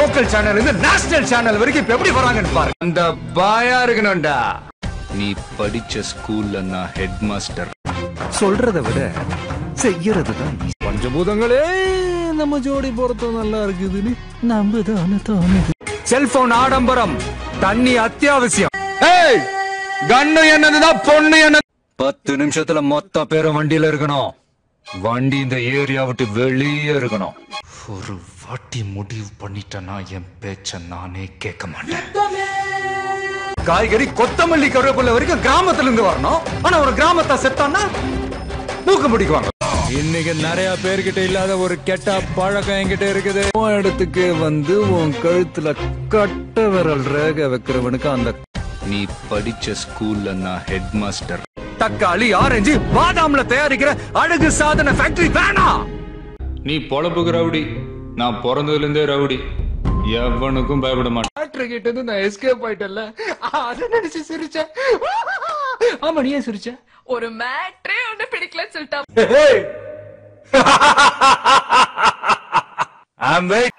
local channel இருந்து national channel வரைக்கும் இப்ப எப்படி வராங்கன்னு பாரு அந்த பாயா இருக்கணும்டா நீ படிச்ச ஸ்கூல்ல நான் ஹெட் மாஸ்டர் சொல்றதை விட செய்யறது தான் பஞ்சபூதங்களே நம்ம ஜோடி பொருத்தம் நல்லா இருக்குதுன்னு நம்புதானே தோணுது செல்போன் ஆடம்பரம் தண்ணி அத்தியாவசியம் ஏய் கண்ணு என்னதுதான் பொண்ணு என்ன பத்து நிமிஷத்துல மொத்த பேரும் வண்டியில இருக்கணும் வண்டி இந்த ஏரியா விட்டு வெளியே இருக்கணும் ஒரு வாட்டி முடிவு பண்ணிட்டேன்னா என் பேச்ச நானே கேட்க மாட்டேன் காய்கறி கொத்தமல்லி கருவேப்பிலை வரைக்கும் கிராமத்துல இருந்து வரணும் ஆனா ஒரு கிராமத்தை செத்தான்னா மூக்கு பிடிக்குவாங்க இன்னைக்கு நிறைய பேர்கிட்ட இல்லாத ஒரு கெட்ட பழக்கம் என்கிட்ட இருக்குது உன் இடத்துக்கு வந்து உன் கழுத்துல கட்ட விரல் ரேக வைக்கிறவனுக்கு அந்த நீ படிச்ச ஸ்கூல்ல நான் ஹெட் மாஸ்டர் தக்காளி ஆரஞ்சு பாதாம்ல தயாரிக்கிற அழகு சாதன ஃபேக்டரி வேணாம் நீ பொழப்புக்கு ரவுடி நான் பிறந்ததுல இருந்தே ரவுடி எவனுக்கும் பயப்பட மாட்டேன் டாக்டர் கிட்ட இருந்து நான் எஸ்கேப் ஆயிட்டேன்ல அதை நினைச்சு சிரிச்சேன் ஆமா நீ ஏன் சிரிச்ச ஒரு மேட்ரே ஒண்ணு பிடிக்கலன்னு சொல்லிட்டா I'm very